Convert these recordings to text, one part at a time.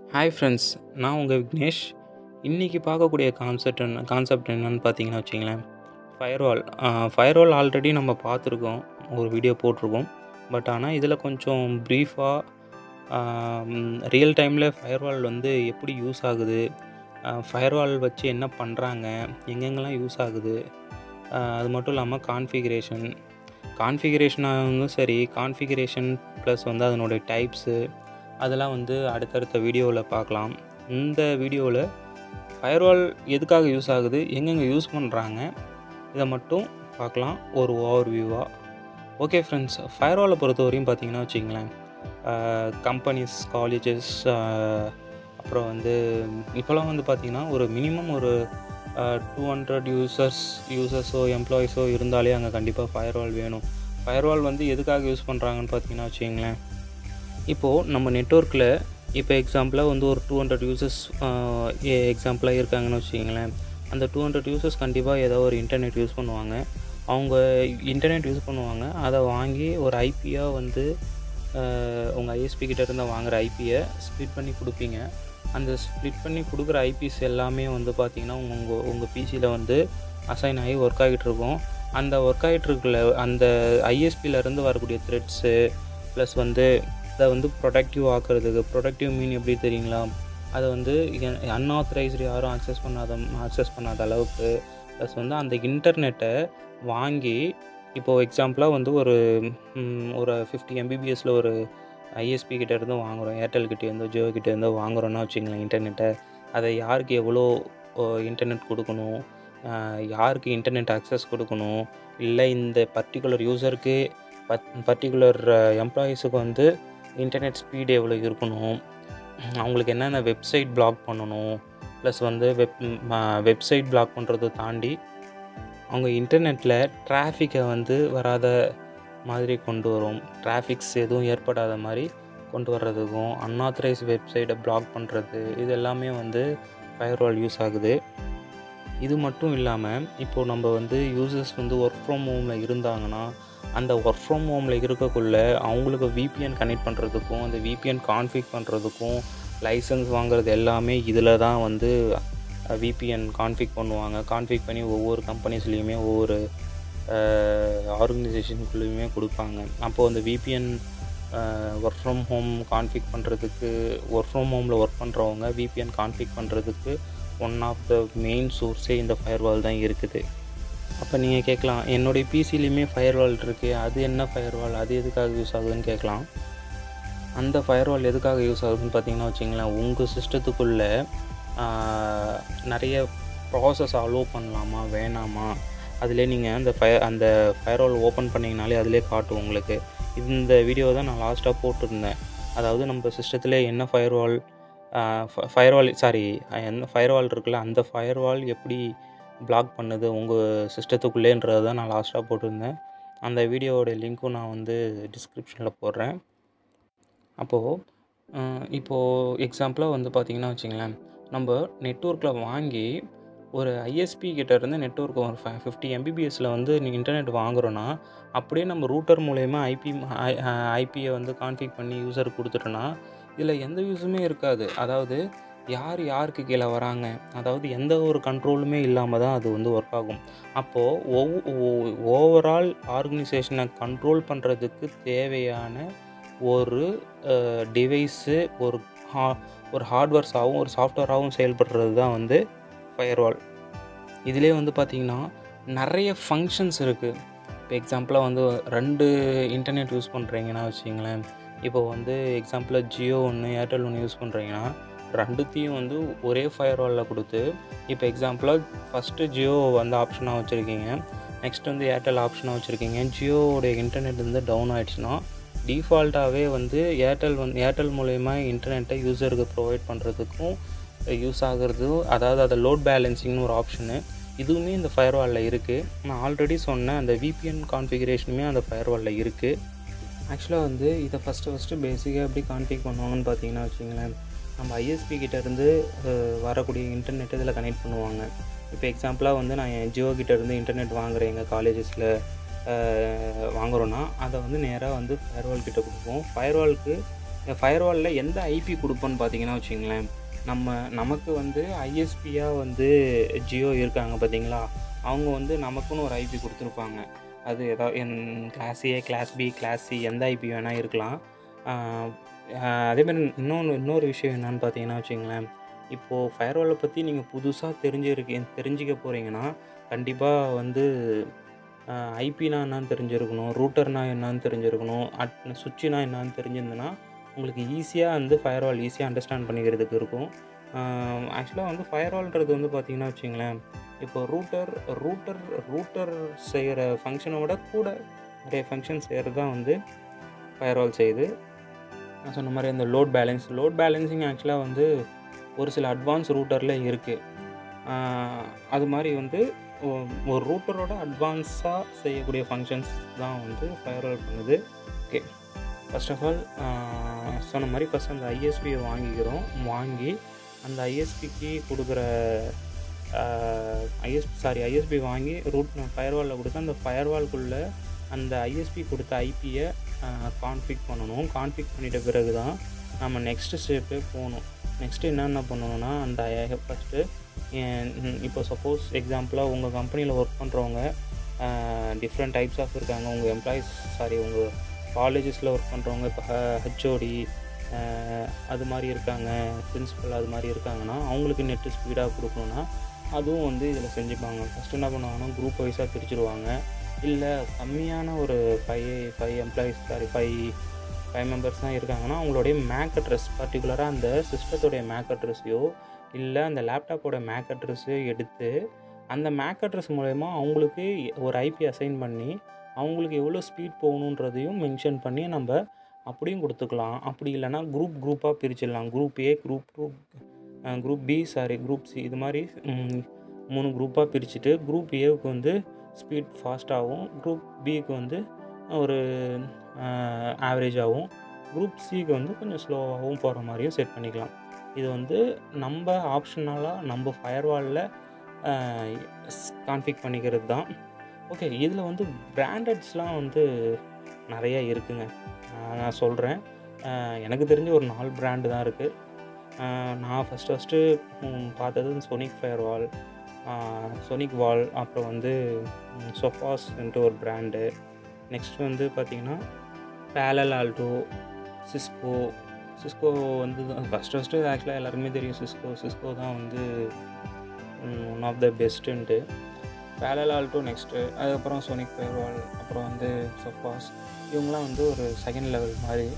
hi friends நான் உங்கள் விக்னேஷ் இன்றைக்கி பார்க்கக்கூடிய கான்செப்ட் என்ன கான்செப்ட் என்னன்னு பார்த்தீங்கன்னா வச்சிங்களேன் ஃபயர்வால் ஃபயர்வால் ஆல்ரெடி நம்ம பார்த்துருக்கோம் ஒரு வீடியோ போட்டிருக்கோம் பட் ஆனால் இதில் கொஞ்சம் ப்ரீஃபாக ரியல் டைமில் ஃபயர்வால் வந்து எப்படி யூஸ் ஆகுது ஃபயர்வால் வச்சு என்ன பண்ணுறாங்க எங்கெங்கெல்லாம் யூஸ் ஆகுது ஆஹ் அது மட்டும் இல்லாமல் கான்ஃபிகரேஷன் கான்ஃபிகரேஷனாகவும் சரி கான்ஃபிகரேஷன் ப்ளஸ் வந்து அதனுடைய டைப்ஸு அதெல்லாம் வந்து அடுத்தடுத்த வீடியோவில் பார்க்கலாம் இந்த வீடியோவில் ஃபயர்வால் எதுக்காக யூஸ் ஆகுது எங்கெங்கே யூஸ் பண்ணுறாங்க இதை மட்டும் பார்க்கலாம் ஒரு ஓவர் வியூவாக ஓகே ஃப்ரெண்ட்ஸ் ஃபயர்வாலை பொறுத்த வரையும் பார்த்தீங்கன்னா வச்சிங்களேன் கம்பெனிஸ் காலேஜஸ் அப்புறம் வந்து இப்போலாம் வந்து பார்த்திங்கன்னா ஒரு மினிமம் ஒரு டூ ஹண்ட்ரட் யூசர்ஸ் யூசர்ஸோ எம்ப்ளாயிஸோ இருந்தாலே அங்கே கண்டிப்பாக ஃபயர்வால் வேணும் ஃபயர்வால் வந்து எதுக்காக யூஸ் பண்ணுறாங்கன்னு பார்த்தீங்கன்னா வச்சிங்களேன் இப்போது நம்ம நெட்ஒர்க்கில் இப்போ எக்ஸாம்பிளாக வந்து ஒரு டூ ஹண்ட்ரட் யூசர்ஸ் எக்ஸாம்பிளாக இருக்காங்கன்னு வச்சுக்கிங்களேன் அந்த டூ ஹண்ட்ரட் யூசர்ஸ் கண்டிப்பாக ஏதோ ஒரு இன்டர்நெட் யூஸ் பண்ணுவாங்க அவங்க இன்டர்நெட் யூஸ் பண்ணுவாங்க அதை வாங்கி ஒரு ஐபியாக வந்து உங்கள் ஐஎஸ்பி கிட்டேருந்து வாங்குகிற ஐபியை ஸ்ப்ளிட் பண்ணி கொடுப்பீங்க அந்த ஸ்ப்ளிட் பண்ணி கொடுக்குற ஐபிஸ் எல்லாமே வந்து பார்த்திங்கன்னா உங்கள் உங்கள் பிசியில் வந்து அசைன் ஆகி ஒர்க் ஆகிட்டு இருக்கும் அந்த ஒர்க் ஆகிட்டு இருக்கல அந்த ஐஎஸ்பியிலேருந்து வரக்கூடிய த்ரெட்ஸு ப்ளஸ் வந்து அதை வந்து ப்ரொடக்டிவ் ஆக்கிறதுக்கு ப்ரொடக்டிவ் மீன் எப்படி தெரியுங்களா அதை வந்து அன்ஆத்தரைஸ்டு யாரும் அக்சஸ் பண்ணாத அக்சஸ் பண்ணாத அளவுக்கு ப்ளஸ் வந்து அந்த இன்டர்நெட்டை வாங்கி இப்போது எக்ஸாம்பிளாக வந்து ஒரு ஒரு ஃபிஃப்டி எம்பிபிஎஸில் ஒரு ஐஎஸ்பி கிட்டேருந்து வாங்குகிறோம் ஏர்டெல் கிட்டேருந்தோ ஜியோ கிட்டேருந்தோ வாங்குகிறோன்னா வச்சுங்களேன் இன்டர்நெட்டை அதை யாருக்கு எவ்வளோ இன்டர்நெட் கொடுக்கணும் யாருக்கு இன்டர்நெட் அக்சஸ் கொடுக்கணும் இல்லை இந்த பர்டிகுலர் யூசருக்கு பத் பர்டிகுலர் எம்ப்ளாயீஸுக்கு வந்து இன்டர்நெட் ஸ்பீடு எவ்வளோ இருக்கணும் அவங்களுக்கு என்னென்ன வெப்சைட் பிளாக் பண்ணணும் ப்ளஸ் வந்து வெப் வெப்சைட் பிளாக் பண்ணுறதை தாண்டி அவங்க இன்டர்நெட்டில் டிராஃபிக்கை வந்து வராத மாதிரி கொண்டு வரும் டிராஃபிக்ஸ் எதுவும் ஏற்படாத மாதிரி கொண்டு வர்றதுக்கும் அன்ஆத்தரைஸ் வெப்சைட்டை பிளாக் பண்ணுறது இது எல்லாமே வந்து ஃபயர்வால் யூஸ் ஆகுது இது மட்டும் இல்லாமல் இப்போது நம்ம வந்து யூசர்ஸ் வந்து ஒர்க் ஃப்ரம் ஹோமில் இருந்தாங்கன்னா அந்த ஒர்க் ஃப்ரம் ஹோமில் இருக்கக்குள்ள அவங்களுக்கு விபிஎன் கனெக்ட் பண்ணுறதுக்கும் அந்த விபிஎன் கான்ஃபிக் பண்ணுறதுக்கும் லைசன்ஸ் வாங்குறது எல்லாமே இதில் தான் வந்து விபிஎன் கான்ஃபிக் பண்ணுவாங்க கான்ஃபிக் பண்ணி ஒவ்வொரு கம்பெனிஸ்லேயுமே ஒவ்வொரு ஆர்கனைசேஷனுக்குள்ளேயுமே கொடுப்பாங்க அப்போது அந்த VPN work from home config பண்ணுறதுக்கு ஒர்க் ஃப்ரம் ஹோமில் ஒர்க் பண்ணுறவங்க விபிஎன் கான்ஃபிக் பண்ணுறதுக்கு ஒன் ஆஃப் த மெயின் சோர்ஸே இந்த ஃபயர்வால் தான் இருக்குது அப்போ நீங்கள் கேட்கலாம் என்னுடைய பிசிலையுமே ஃபயர்வால் இருக்குது அது என்ன ஃபயர்வால் அது எதுக்காக யூஸ் ஆகுதுன்னு கேட்கலாம் அந்த ஃபயர்வால் எதுக்காக யூஸ் ஆகுதுன்னு பார்த்தீங்கன்னா வச்சிங்களேன் உங்கள் சிஸ்டத்துக்குள்ளே நிறைய ப்ராசஸ் அலோவ் பண்ணலாமா வேணாமா அதிலே நீங்கள் அந்த ஃபயர் அந்த ஃபயர்வால் ஓப்பன் பண்ணிங்கனாலே அதிலே காட்டும் உங்களுக்கு இந்த வீடியோ தான் நான் லாஸ்ட்டாக போட்டிருந்தேன் அதாவது நம்ம சிஸ்டத்தில் என்ன ஃபயர்வால் ஃபயர்வால் சாரி என்ன ஃபயர்வால் இருக்குல்ல அந்த ஃபயர்வால் எப்படி பிளாக் பண்ணுது உங்கள் சிஸ்டத்துக்குள்ளேன்றது தான் நான் லாஸ்ட்டாக போட்டிருந்தேன் அந்த வீடியோவோட லிங்க்கும் நான் வந்து டிஸ்கிரிப்ஷனில் போடுறேன் அப்போது இப்போது எக்ஸாம்பிளாக வந்து பார்த்திங்கன்னா வச்சிங்களேன் நம்ம நெட்ஒர்க்கில் வாங்கி ஒரு ஐஎஸ்பி கிட்டேருந்து நெட்ஒர்க் ஒரு ஃபை ஃபிஃப்டி எம்பிபிஎஸில் வந்து நீங்கள் இன்டர்நெட் வாங்குகிறோன்னா அப்படியே நம்ம ரூட்டர் மூலயமா ஐபி ஐபியை வந்து கான்ஃபிக் பண்ணி யூசருக்கு கொடுத்துட்டோன்னா இதில் எந்த யூஸுமே இருக்காது அதாவது யார் யாருக்கு கீழே வராங்க அதாவது எந்த ஒரு கண்ட்ரோலுமே இல்லாமல் தான் அது வந்து ஒர்க் ஆகும் அப்போது ஒவ் ஓவரால் ஆர்கனைசேஷனை கண்ட்ரோல் பண்ணுறதுக்கு தேவையான ஒரு டிவைஸு ஒரு ஹா ஒரு ஹார்ட்வேர்ஸாகவும் ஒரு சாஃப்ட்வேராகவும் செயல்படுறது தான் வந்து ஃபயர்வால் இதிலே வந்து பார்த்திங்கன்னா நிறைய ஃபங்க்ஷன்ஸ் இருக்குது இப்போ எக்ஸாம்பிளாக வந்து ரெண்டு இன்டர்நெட் யூஸ் பண்ணுறீங்கன்னா வச்சிங்களேன் இப்போ வந்து எக்ஸாம்பிளாக ஜியோ ஒன்று ஏர்டெல் ஒன்று யூஸ் பண்ணுறீங்கன்னா ரெண்டுத்தையும் வந்து ஒரே ஃபயர்வாலில் கொடுத்து இப்போ எக்ஸாம்பிளாக ஃபஸ்ட்டு ஜியோ வந்து ஆப்ஷனாக வச்சுருக்கீங்க நெக்ஸ்ட் வந்து ஏர்டெல் ஆப்ஷனாக வச்சுருக்கீங்க ஜியோவோடைய இன்டர்நெட் வந்து டவுன் ஆகிடுச்சுன்னா டிஃபால்ட்டாகவே வந்து ஏர்டெல் வந்து ஏர்டெல் மூலயமா இன்டர்நெட்டை யூசருக்கு ப்ரொவைட் பண்ணுறதுக்கும் யூஸ் ஆகிறது அதாவது அதை லோட் பேலன்சிங்னு ஒரு ஆப்ஷனு இதுவுமே இந்த ஃபயர்வாலில் இருக்குது நான் ஆல்ரெடி சொன்னேன் அந்த விபிஎன் கான்ஃபிகரேஷனுமே அந்த ஃபயர்வாலில் இருக்குது ஆக்சுவலாக வந்து இதை ஃபஸ்ட்டு ஃபஸ்ட்டு பேசிக்காக எப்படி கான்ஃபிக் பண்ணுவாங்கன்னு பார்த்தீங்கன்னா வச்சுங்களேன் நம்ம ஐஎஸ்பி கிட்டேருந்து வரக்கூடிய இன்டர்நெட் இதில் கனெக்ட் பண்ணுவாங்க இப்போ எக்ஸாம்பிளாக வந்து நான் என் ஜியோ கிட்டேருந்து இன்டர்நெட் வாங்குகிறேன் எங்கள் காலேஜஸில் வாங்குகிறோன்னா அதை வந்து நேராக வந்து ஃபயர்வால் கிட்ட கொடுப்போம் ஃபயர்வாலுக்கு இந்த ஃபயர்வாலில் எந்த ஐபி கொடுப்போன்னு பார்த்தீங்கன்னா வச்சுங்களேன் நம்ம நமக்கு வந்து ஐஎஸ்பியாக வந்து ஜியோ இருக்காங்க பார்த்தீங்களா அவங்க வந்து நமக்குன்னு ஒரு ஐபி கொடுத்துருப்பாங்க அது ஏதாவது என் class A class B class C எந்த ஐபி வேணால் இருக்கலாம் அதேமாதிரி இன்னொன்று இன்னொரு விஷயம் என்னன்னு பார்த்தீங்கன்னா வச்சுங்களேன் இப்போது ஃபயர்வாலை பற்றி நீங்கள் புதுசாக தெரிஞ்சிருக்க தெரிஞ்சிக்க போகிறீங்கன்னா கண்டிப்பாக வந்து ஐபினா என்னன்னு தெரிஞ்சிருக்கணும் ரூட்டர்னா என்னன்னு தெரிஞ்சிருக்கணும் அட் சுவிட்சுனா என்னன்னு தெரிஞ்சிருந்ததுன்னா உங்களுக்கு ஈஸியாக வந்து ஃபயர்வால் ஈஸியாக அண்டர்ஸ்டாண்ட் பண்ணிக்கிறதுக்கு இருக்கும் ஆக்சுவலாக வந்து ஃபயர்வால்ன்றது வந்து பார்த்திங்கன்னா வச்சுங்களேன் இப்போ ரூட்டர் ரூட்டர் ரூட்டர் செய்கிற ஃபங்க்ஷனை விட கூட நிறைய ஃபங்க்ஷன் செய்கிறது தான் வந்து ஃபயர்வால் செய்யுது நான் சொன்ன மாதிரி அந்த லோட் பேலன்ஸ் லோட் பேலன்சிங் ஆக்சுவலாக வந்து ஒரு சில அட்வான்ஸ் ரூட்டரில் இருக்குது அது மாதிரி வந்து ஒரு ரூட்டரோட அட்வான்ஸாக செய்யக்கூடிய ஃபங்க்ஷன்ஸ் தான் வந்து ஃபயர்வால் பண்ணுது ஓகே ஃபஸ்ட் ஆஃப் ஆல் சொன்ன மாதிரி ஃபஸ்ட் அந்த ஐஎஸ்பியை வாங்கிக்கிறோம் வாங்கி அந்த ஐஎஸ்பிக்கு கொடுக்குற ஐஎஸ்பி சாரி ஐஎஸ்பி வாங்கி ரூட் ஃபயர்வாலில் கொடுத்து அந்த ஃபயர்வால்குள்ளே அந்த ஐஎஸ்பி கொடுத்த ஐபியை கான்ஃபிக் பண்ணணும் கான்ஃபிக் பண்ணிட்ட பிறகு தான் நம்ம நெக்ஸ்ட்டு ஸ்டெப்பே போகணும் நெக்ஸ்ட்டு என்னென்ன பண்ணணும்னா அந்த ஃபஸ்ட்டு இப்போ சப்போஸ் எக்ஸாம்பிளாக உங்கள் கம்பெனியில் ஒர்க் பண்ணுறவங்க டிஃப்ரெண்ட் டைப்ஸ் ஆஃப் இருக்காங்க உங்கள் எம்ப்ளாயீஸ் சாரி உங்கள் காலேஜஸில் ஒர்க் பண்ணுறவங்க இப்போ ஹெச்ஓடி அது மாதிரி இருக்காங்க பிரின்ஸிபல் அது மாதிரி இருக்காங்கன்னா அவங்களுக்கு நெட்டு ஸ்பீடாக கொடுக்கணுன்னா அதுவும் வந்து இதில் செஞ்சுப்பாங்க ஃபஸ்ட்டு என்ன பண்ணுவாங்கன்னா குரூப் வைஸாக பிரிச்சுருவாங்க இல்லை கம்மியான ஒரு five five employees sorry five five members தான் இருக்காங்கன்னா அவங்களுடைய மேக் அட்ரஸ் பர்டிகுலராக அந்த சிஸ்டத்தோடைய மேக் அட்ரஸையோ இல்லை அந்த லேப்டாப்போட மேக் அட்ரஸையோ எடுத்து அந்த மேக் அட்ரஸ் மூலயமா அவங்களுக்கு ஒரு ஐபி அசைன் பண்ணி அவங்களுக்கு எவ்வளோ ஸ்பீட் போகணுன்றதையும் மென்ஷன் பண்ணி நம்ம அப்படியும் கொடுத்துக்கலாம் அப்படி இல்லைனா குரூப் குரூப்பாக பிரிச்சிடலாம் group A group group group B sorry group C இது மாதிரி மூணு குரூப்பாக பிரிச்சுட்டு குரூப் ஏவுக்கு வந்து ஸ்பீட் ஃபாஸ்ட்டாகவும் குரூப் பிக்கு வந்து ஒரு ஆவரேஜாகவும் குரூப் சிக்கு வந்து கொஞ்சம் ஸ்லோவாகவும் போகிற மாதிரியும் செட் பண்ணிக்கலாம் இது வந்து நம்ம ஆப்ஷனலாக நம்ம ஃபயர்வாலில் கான்ஃபிக் பண்ணிக்கிறது தான் ஓகே இதில் வந்து பிராண்டட்ஸ்லாம் வந்து நிறைய இருக்குங்க நான் சொல்கிறேன் எனக்கு தெரிஞ்ச ஒரு நாலு பிராண்டு தான் இருக்குது நான் ஃபஸ்ட்டு ஃபஸ்ட்டு பார்த்தது Sonic firewall SonicWall அப்புறம் வந்து சொஃபாஸ்ன்ட்டு ஒரு பிராண்டு நெக்ஸ்ட் வந்து பார்த்திங்கன்னா பேலல் ஆல்டோ சிஸ்கோ சிஸ்கோ வந்து ஃபஸ்ட்டு ஃபஸ்ட்டு ஆக்சுவலாக எல்லாருக்குமே தெரியும் சிஸ்கோ சிஸ்கோ தான் வந்து ஒன் ஆஃப் த பெஸ்ட்டுன்ட்டு பேலல் ஆல்டோ நெக்ஸ்ட்டு அதுக்கப்புறம் சோனிக் ஃபயர்வால் அப்புறம் வந்து சொஃபாஸ் இவங்களாம் வந்து ஒரு செகண்ட் லெவல் மாதிரி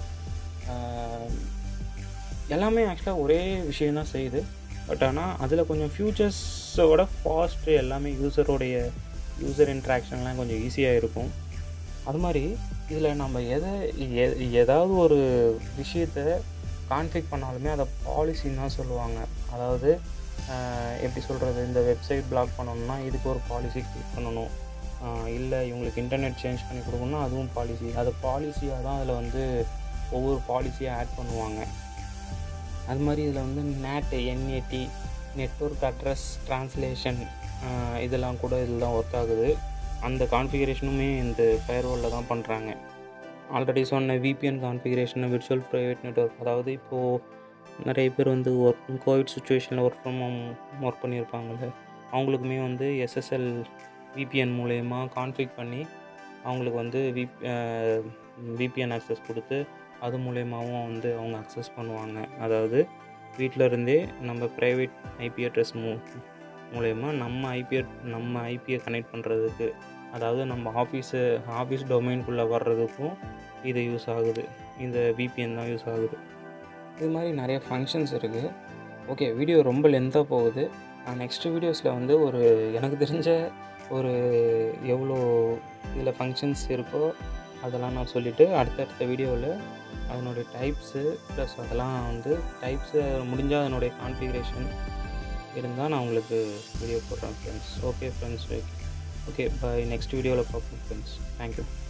எல்லாமே ஆக்சுவலாக ஒரே விஷயந்தான் செய்யுது பட் ஆனால் அதில் கொஞ்சம் ஃப்யூச்சர்ஸோட ஃபாஸ்ட்டு எல்லாமே யூசரோடைய யூசர் இன்ட்ராக்ஷன்லாம் கொஞ்சம் ஈஸியாக இருக்கும் அது மாதிரி இதில் நம்ம எதை ஏதாவது ஒரு விஷயத்தை கான்ஃபிக் பண்ணாலுமே அதை பாலிசின்னு தான் சொல்லுவாங்க அதாவது எப்படி சொல்கிறது இந்த வெப்சைட் பிளாக் பண்ணணும்னா இதுக்கு ஒரு பாலிசி கிளிக் பண்ணணும் இல்லை இவங்களுக்கு இன்டர்நெட் சேஞ்ச் பண்ணி கொடுக்கணும்னா அதுவும் பாலிசி அது பாலிசியாக தான் அதில் வந்து ஒவ்வொரு பாலிசியாக ஆட் பண்ணுவாங்க அது மாதிரி இதில் வந்து NAT NAT network address translation இதெல்லாம் கூட இதில் தான் ஒர்க் ஆகுது அந்த கான்ஃபிகரேஷனுமே இந்த ஃபயர்வாலில் தான் பண்ணுறாங்க ஆல்ரெடி சொன்ன VPN configuration virtual private network அதாவது இப்போது நிறைய பேர் வந்து ஒர்க் கோவிட் சுச்சுவேஷனில் ஒர்க் ஃப்ரம் ஹோம் ஒர்க் பண்ணியிருப்பாங்கள்ல அவங்களுக்குமே வந்து எஸ்எஸ்எல் விபிஎன் மூலயமா கான்ஃபிக் பண்ணி அவங்களுக்கு வந்து வி விபிஎன் அக்சஸ் கொடுத்து அது மூலயமாவும் வந்து அவங்க அக்சஸ் பண்ணுவாங்க அதாவது வீட்டில் இருந்தே நம்ம ப்ரைவேட் ஐபி அட்ரஸ் மூ மூலயமா நம்ம ஐபி நம்ம ஐபியை கனெக்ட் பண்ணுறதுக்கு அதாவது நம்ம ஆஃபீஸு ஆஃபீஸ் டொமைனுக்குள்ளே வர்றதுக்கும் இது யூஸ் ஆகுது இந்த விபிஎன் தான் யூஸ் ஆகுது இது மாதிரி நிறைய ஃபங்க்ஷன்ஸ் இருக்குது ஓகே வீடியோ ரொம்ப லென்த்தாக போகுது நான் நெக்ஸ்ட்டு வீடியோஸில் வந்து ஒரு எனக்கு தெரிஞ்ச ஒரு எவ்வளோ இதில் ஃபங்க்ஷன்ஸ் இருக்கோ அதெல்லாம் நான் சொல்லிவிட்டு அடுத்தடுத்த வீடியோவில் அதனுடைய டைப்ஸு ப்ளஸ் அதெல்லாம் வந்து டைப்ஸு முடிஞ்சால் அதனுடைய கான்ஃபிகரேஷன் இருந்தால் நான் உங்களுக்கு வீடியோ போடுறேன் friends okay friends okay bye next வீடியோவில் பார்ப்போம் ஃப்ரெண்ட்ஸ் தேங்க்யூ